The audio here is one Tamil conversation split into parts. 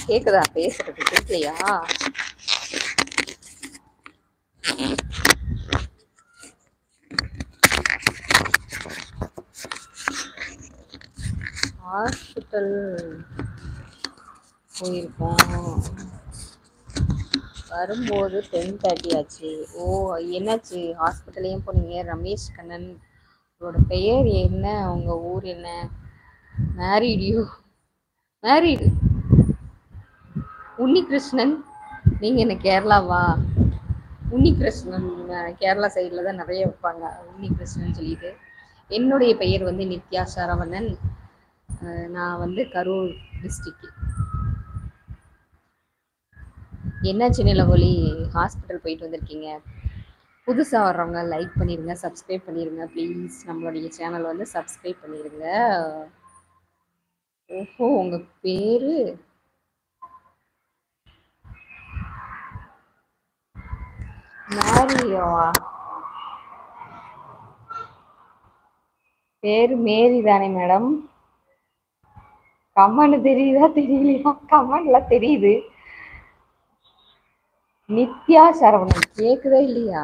கேக்குதா பேசுறது கேட்கலையா ஹாஸ்பிட்டல் போயிருக்கோம் வரும்போது டென் தேர்ட்டி ஆச்சு ஓ என்னாச்சு ஹாஸ்பிட்டல் ஏன் போனீங்க ரமேஷ் கண்ணன் உங்களோட பெயர் என்ன உங்க ஊர் என்ன மேரீடியூ மேரீடு உன்னிகிருஷ்ணன் நீங்க என்ன கேரளாவா உன்னிகிருஷ்ணன் அஹ், கேரளா சைடில் தான் நிறைய வைப்பாங்க உன்னிகிருஷ்ணன் சொல்லிட்டு என்னுடைய பெயர் வந்து நித்யா சரவணன் அஹ், நான் வந்து கரூர் டிஸ்ட்ரிக்ட் என்னாச்சு நிலவொலி ஹாஸ்பிட்டல் போயிட்டு வந்திருக்கீங்க புதுசாக வர்றவங்க லைக் பண்ணிடுங்க சப்ஸ்கிரைப் பண்ணிடுங்க ப்ளீஸ் நம்மளுடைய சேனல் வந்து சப்ஸ்கிரைப் பண்ணிடுங்க ஓஹோ உங்க பேரு மேரியோவா பேரு மேரி தானே மேடம் கமெண்ட் தெரியுதா தெரியலையா கமெண்ட்ல தெரியுது நித்யா சரவணன் கேக்குதா இல்லையா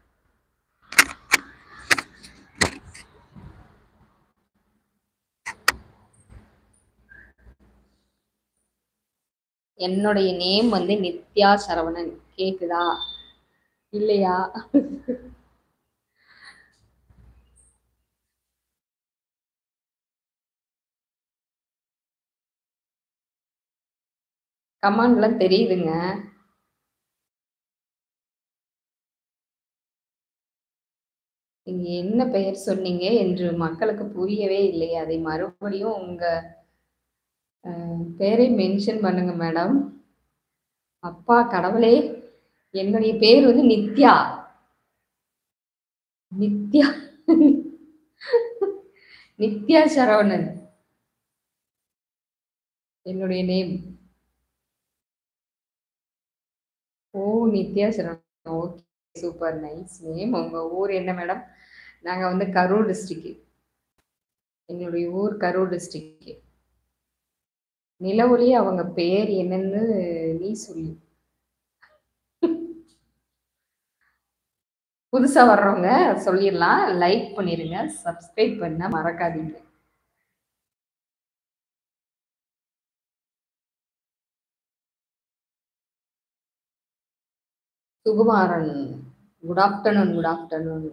என்னுடைய நேம் வந்து நித்யா சரவணன் கேக்குதா இல்லையா கமெண்ட்லாம் தெரியுதுங்க நீங்க என்ன பெயர் சொன்னீங்க என்று மக்களுக்கு புரியவே இல்லை அதை மறுபடியும் உங்க அஹ், பெயரை மென்ஷன் பண்ணுங்க மேடம் அப்பா கடவுளே என்னுடைய பேர் வந்து நித்யா நித்யா நித்யா சரவணன் என்னுடைய name oh Nithya Saravanan okay super nice name உங்க ஊர் என்ன மேடம் நாங்க வந்து கரூர் டிஸ்ட்ரிக்ட் எங்களுடைய ஊர் கரூர் டிஸ்ட்ரிக்ட் நிலவொளி அவங்க பேர் என்னன்னு நீ சொல்லு புதுசா வர்றவங்க சொல்லிடலாம் லைக் பண்ணிருங்க சப்ஸ்கிரைப் பண்ண மறக்காதீங்க Sukumaran good afternoon good afternoon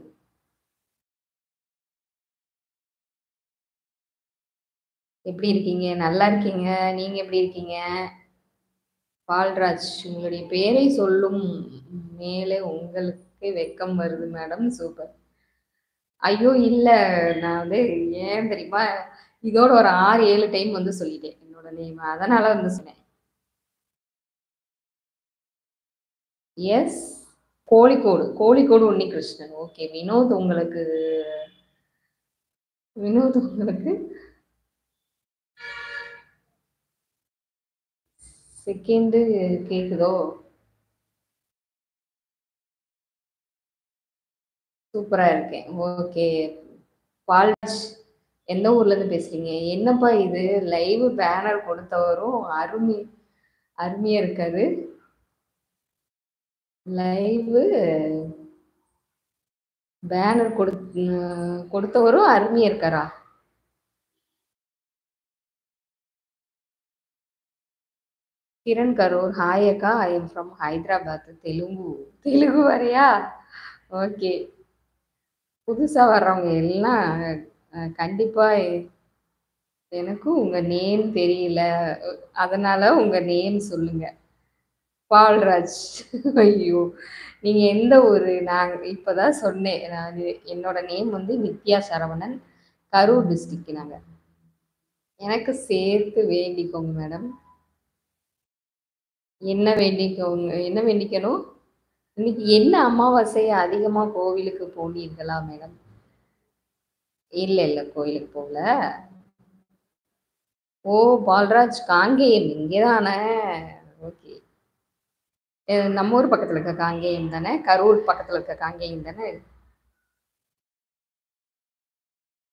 எப்படி இருக்கீங்க நல்லா இருக்கீங்க நீங்க எப்படி இருக்கீங்க பால்ராஜ் உங்களுடைய பேரை சொல்லும் மேலே உங்களுக்கு வெக்கம் வருது மேடம் சூப்பர் ஐயோ இல்ல நான் வந்து ஏன் தெரியுமா இதோட ஒரு ஆறு ஏழு டைம் வந்து சொல்லிட்டேன் என்னோட நேம் அதனால வந்து சொன்னேன் எஸ் கோழிக்கோடு கோழிக்கோடு உன்னிகிருஷ்ணன் ஓகே வினோத் உங்களுக்கு வினோத் உங்களுக்கு செகண்டு கேக்குதோ சூப்பரா இருக்கேன் ஓகே பால்ராஜ் எந்த ஊர்ல இருந்து பேசுறீங்க என்னப்பா இது லைவ் பேனர் கொடுத்தவரும் அருமை அருமையா இருக்காது லைவ் பேனர் கொடு உம், கொடுத்தவரும் அருமையா இருக்காரா கிரண் கரூர் ஹாய் அக்கா I am from Hyderabad Telugu Telugu வரையா ஓகே புதுசா வர்றவங்க எல்லாம் அஹ், கண்டிப்பா எ- எனக்கும் உங்க நேம் தெரியல அதனால உங்க நேம் சொல்லுங்க பால்ராஜ் ஐயோ நீங்க எந்த ஊரு நான் இப்பதான் சொன்னேன் நான் இது- என்னோட நேம் வந்து நித்யா சரவணன் கரூர் டிஸ்ட்ரிக்ட் நாங்க எனக்கு சேர்த்து வேண்டிக்கோங்க மேடம் என்ன வேண்டிக்கோங்க என்ன வேண்டிக்கணும் இன்னைக்கு என்ன அமாவாசை அதிகமா கோவிலுக்கு போனீர்களா மேடம் இல்ல இல்ல கோயிலுக்கு போகல ஓ பால்ராஜ் காங்கேயம் இங்கதானே ஓகே நம்ம ஊர் பக்கத்துல இருக்க காங்கேயம் தானே கரூர் பக்கத்துல இருக்க காங்கேயம் தானே